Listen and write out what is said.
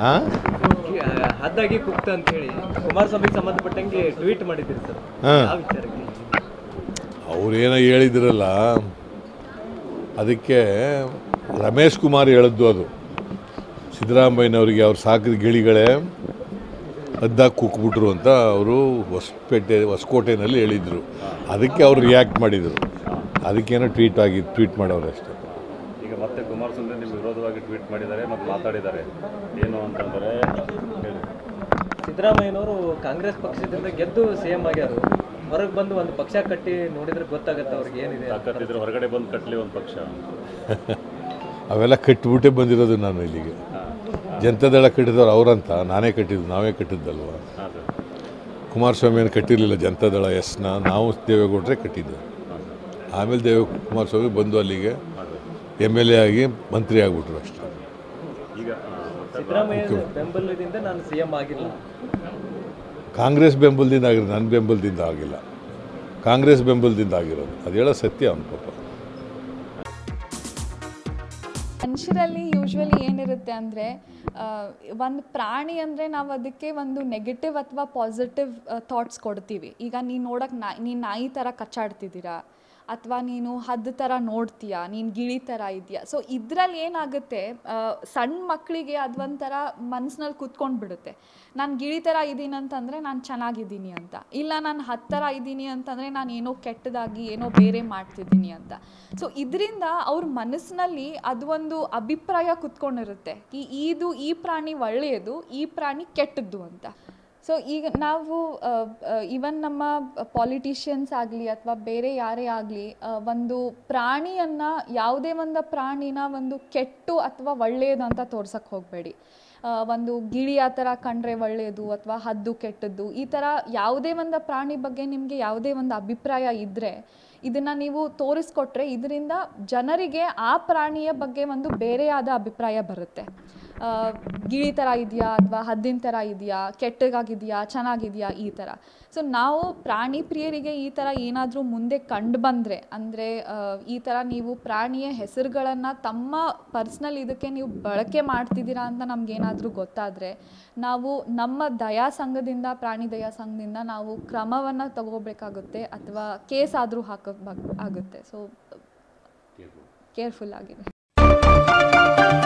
ಹಾಂ ಹದ್ದಾಗಿ ಕುಕ್ತ ಅಂತ ಹೇಳಿ ಕುಮಾರಸ್ವಾಮಿಗೆ ಸಂಬಂಧಪಟ್ಟಂಗೆ ಟ್ವೀಟ್ ಮಾಡಿದ್ದೀರಿ ಸರ್ ಹಾಂ ಯಾವ ವಿಚಾರಕ್ಕೆ ಅವ್ರೇನೋ ಹೇಳಿದ್ರಲ್ಲ ಅದಕ್ಕೆ ರಮೇಶ್ ಕುಮಾರ್ ಹೇಳಿದ್ದು ಅದು ಸಿದ್ದರಾಮಯ್ಯನವರಿಗೆ ಅವ್ರು ಸಾಕಿದ ಗಿಳಿಗಳೇ ಹದ್ದಾಗಿ ಕುಕ್ಬಿಟ್ರು ಅಂತ ಅವರು ಹೊಸಪೇಟೆ ಹೊಸಕೋಟೆನಲ್ಲಿ ಹೇಳಿದರು ಅದಕ್ಕೆ ಅವ್ರು ರಿಯಾಕ್ಟ್ ಮಾಡಿದರು ಅದಕ್ಕೇನೋ ಟ್ವೀಟ್ ಆಗಿ ಟ್ವೀಟ್ ಮಾಡೋರು ಅಷ್ಟೇ ಈಗ ಮತ್ತೆ ಕುಮಾರಸ್ವಾಮಿ ನಿಮ್ಮ ವಿರೋಧವಾಗಿ ಟ್ವೀಟ್ ಮಾಡಿದ್ದಾರೆ ಮತ್ತು ಮಾತಾಡಿದ್ದಾರೆ ಏನು ಅಂತಂದರೆ ಹೇಳಿ ಸಿದ್ದರಾಮಯ್ಯನವರು ಕಾಂಗ್ರೆಸ್ ಪಕ್ಷದಿಂದ ಗೆದ್ದು ಸಿಎಂ ಆಗ್ಯಾರ ಹೊರಗೆ ಬಂದು ಒಂದು ಪಕ್ಷ ಕಟ್ಟಿ ನೋಡಿದ್ರೆ ಗೊತ್ತಾಗತ್ತೆ ಅವ್ರಿಗೆ ಏನಿದೆ ಅಂತ. ತಾಕತ್ತಿದ್ರೆ ಹೊರಗಡೆ ಬಂದು ಕಟ್ಟಲಿ ಒಂದು ಪಕ್ಷ ಅವೆಲ್ಲ ಕಟ್ಟಿಬಿಟ್ಟೇ ಬಂದಿರೋದು ನಾನು ಇಲ್ಲಿಗೆ ಜನತಾದಳ ಕಟ್ಟಿದವ್ರು ಅವರಂತ ನಾನೇ ಕಟ್ಟಿದ್ದು ನಾವೇ ಕಟ್ಟಿದ್ದಲ್ವ ಹಾಂ ಸರ್ ಕುಮಾರಸ್ವಾಮಿಯನ್ನು ಕಟ್ಟಿರಲಿಲ್ಲ ಜನತಾದಳ ಎಸ್ನ ನಾವು ದೇವೇಗೌಡರೇ ಕಟ್ಟಿದ್ದು ಹಾಂ ಸರ್ ಆಮೇಲೆ ದೇವ ಕುಮಾರಸ್ವಾಮಿ ಬಂದು ಅಲ್ಲಿಗೆ ಹಾಂ ಸರ್ ಎಮ್ ಎಲ್ ಎ ಆಗಿ ಮಂತ್ರಿ ಆಗಿಬಿಟ್ರು ಅಷ್ಟೇ ಈಗ ಆ, ಮತ್ತೆ ಸಿದ್ದರಾಮಯ್ಯ ಬೆಂಬಲದಿಂದ ನಾನು ಸಿಎಂ ಆಗಿಲ್ಲ ಕಾಂಗ್ರೆಸ್ ಬೆಂಬಲದಿಂದ ಆಗಿರೋದು ನನ್ನ ಬೆಂಬಲದಿಂದ ಆಗಿಲ್ಲ ಕಾಂಗ್ರೆಸ್ ಬೆಂಬಲದಿಂದ ಆಗಿರೋದು ಅದು ಹೇಳೋ ಸತ್ಯ ಅವನು ಪಾಪ ಮನುಷ್ಯರಲ್ಲಿ ಯೂಶ್ವಲಿ ಏನಿರುತ್ತೆ ಅಂದರೆ ಒಂದು ಪ್ರಾಣಿ ಅಂದರೆ ನಾವು ಅದಕ್ಕೆ ಒಂದು ನೆಗೆಟಿವ್ ಅಥವಾ ಪಾಸಿಟಿವ್ ಥಾಟ್ಸ್ ಕೊಡ್ತೀವಿ ಈಗ ನೀನು ನೋಡೋಕೆ ನಾ ನೀನು ನಾಯಿ ಥರ ಕಚ್ಚಾಡ್ತಿದ್ದೀರಾ ಅಥವಾ ನೀನು ಹದ್ದು ಥರ ನೋಡ್ತೀಯಾ ನೀನು ಗಿಳಿ ಥರ ಇದೆಯಾ ಸೊ ಇದರಲ್ಲಿ ಏನಾಗುತ್ತೆ ಆ, ಸಣ್ಣ ಮಕ್ಕಳಿಗೆ ಅದೊಂಥರ ಮನ್ಸಿನಲ್ಲಿ ಕುತ್ಕೊಂಡು ಬಿಡುತ್ತೆ ನಾನು ಗಿಳಿ ಥರ ಇದ್ದೀನಿ ಅಂತಂದರೆ ನಾನು ಚೆನ್ನಾಗಿದ್ದೀನಿ ಅಂತ ಇಲ್ಲ ನಾನು ಹತ್ತು ಥರ ಇದ್ದೀನಿ ಅಂತಂದರೆ ನಾನು ಏನೋ ಕೆಟ್ಟದಾಗಿ ಏನೋ ಬೇರೆ ಮಾಡ್ತಿದ್ದೀನಿ ಅಂತ ಸೊ ಇದರಿಂದ ಅವ್ರ ಮನಸ್ಸಿನಲ್ಲಿ ಅದು ಒಂದು ಅಭಿಪ್ರಾಯ ಕುತ್ಕೊಂಡಿರುತ್ತೆ ಈ ಇದು ಈ ಪ್ರಾಣಿ ಒಳ್ಳೆಯದು ಈ ಪ್ರಾಣಿ ಕೆಟ್ಟದ್ದು ಅಂತ ಸೊ ಈಗ ನಾವು ಈವನ್ ನಮ್ಮ ಪಾಲಿಟಿಷಿಯನ್ಸ್ ಆಗಲಿ ಅಥವಾ ಬೇರೆ ಯಾರೇ ಆಗಲಿ ಒಂದು ಪ್ರಾಣಿಯನ್ನು ಯಾವುದೇ ಒಂದು ಪ್ರಾಣಿನ ಒಂದು ಕೆಟ್ಟು ಅಥವಾ ಒಳ್ಳೆಯದು ಅಂತ ತೋರ್ಸಕ್ಕೆ ಹೋಗಬೇಡಿ ಒಂದು ಗಿಳಿ ಆ ಥರ ಕಂಡ್ರೆ ಒಳ್ಳೆಯದು ಅಥವಾ ಹದ್ದು ಕೆಟ್ಟದ್ದು ಈ ಥರ ಯಾವುದೇ ಒಂದು ಪ್ರಾಣಿ ಬಗ್ಗೆ ನಿಮಗೆ ಯಾವುದೇ ಒಂದು ಅಭಿಪ್ರಾಯ ಇದ್ದರೆ ಇದನ್ನು ನೀವು ತೋರಿಸ್ಕೊಟ್ರೆ ಇದರಿಂದ ಜನರಿಗೆ ಆ ಪ್ರಾಣಿಯ ಬಗ್ಗೆ ಒಂದು ಬೇರೆಯಾದ ಅಭಿಪ್ರಾಯ ಬರುತ್ತೆ ಆ, ಗಿಳಿ ಥರ ಇದೆಯಾ ಅಥವಾ ಹದ್ದಿನ ಥರ ಇದೆಯಾ ಕೆಟ್ಟಗಾಗಿದೆಯಾ ಚೆನ್ನಾಗಿದೆಯಾ ಈ ಥರ ಸೊ ನಾವು ಪ್ರಾಣಿ ಪ್ರಿಯರಿಗೆ ಈ ಥರ ಏನಾದರೂ ಮುಂದೆ ಕಂಡು ಬಂದರೆ ಅಂದರೆ ಈ ಥರ ನೀವು ಪ್ರಾಣಿಯ ಹೆಸರುಗಳನ್ನು ತಮ್ಮ ಪರ್ಸ್ನಲ್ ಇದಕ್ಕೆ ನೀವು ಬಳಕೆ ಮಾಡ್ತಿದ್ದೀರಾ ಅಂತ ನಮಗೇನಾದರೂ ಗೊತ್ತಾದರೆ ನಾವು ನಮ್ಮ ದಯಾ ಸಂಘದಿಂದ ಪ್ರಾಣಿ ದಯಾ ಸಂಘದಿಂದ ನಾವು ಕ್ರಮವನ್ನು ತಗೋಬೇಕಾಗುತ್ತೆ ಅಥವಾ ಕೇಸ್ ಆದರೂ ಹಾಕೋ ಆಗುತ್ತೆ ಸೊ ಕೇರ್ಫುಲ್ ಆಗಿದೆ